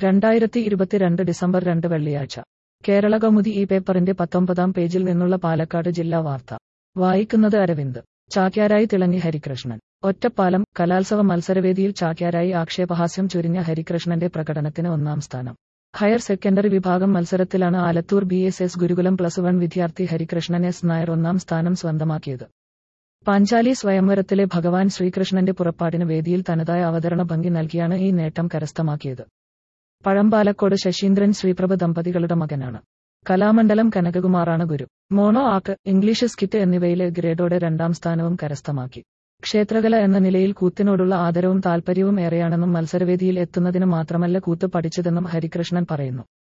രണ്ടായിരത്തി ഇരുപത്തിരണ്ട് ഡിസംബർ രണ്ട് വെള്ളിയാഴ്ച കേരള കൗമുദി ഈ പേപ്പറിന്റെ പത്തൊമ്പതാം പേജിൽ നിന്നുള്ള പാലക്കാട് ജില്ലാ വാർത്ത വായിക്കുന്നത് അരവിന്ദ് ചാക്യാരായി തിളങ്ങി ഹരികൃഷ്ണൻ ഒറ്റപ്പാലം കലാത്സവ മത്സരവേദിയിൽ ചാക്യാരായി ആക്ഷേപഹാസ്യം ചുരിഞ്ഞ ഹരികൃഷ്ണന്റെ പ്രകടനത്തിന് ഒന്നാം സ്ഥാനം ഹയർ സെക്കൻഡറി വിഭാഗം മത്സരത്തിലാണ് Alathur B S S Gurukulam plus one വിദ്യാർത്ഥി ഹരികൃഷ്ണൻ എസ് നായർ ഒന്നാം സ്ഥാനം സ്വന്തമാക്കിയത് പാഞ്ചാലി സ്വയംവരത്തിലെ ഭഗവാൻ ശ്രീകൃഷ്ണന്റെ പുറപ്പാടിന് വേദിയിൽ തനതായ അവതരണ ഭംഗി നൽകിയാണ് ഈ നേട്ടം കരസ്ഥമാക്കിയത് പഴമ്പാലക്കോട് ശശീന്ദ്രൻ ശ്രീപ്രഭ ദമ്പതികളുടെ മകനാണ് കലാമണ്ഡലം കനകകുമാറാണ് ഗുരു മോണോ ആക്ക് ഇംഗ്ലീഷ് സ്കിറ്റ് എന്നിവയിലെ ഗ്രേഡോടെ രണ്ടാം സ്ഥാനവും കരസ്ഥമാക്കി ക്ഷേത്രകല എന്ന നിലയിൽ കൂത്തിനോടുള്ള ആദരവും താൽപര്യവും ഏറെയാണെന്നും മത്സരവേദിയിൽ എത്തുന്നതിന് മാത്രമല്ല കൂത്ത് പഠിച്ചതെന്നും ഹരികൃഷ്ണൻ പറയുന്നു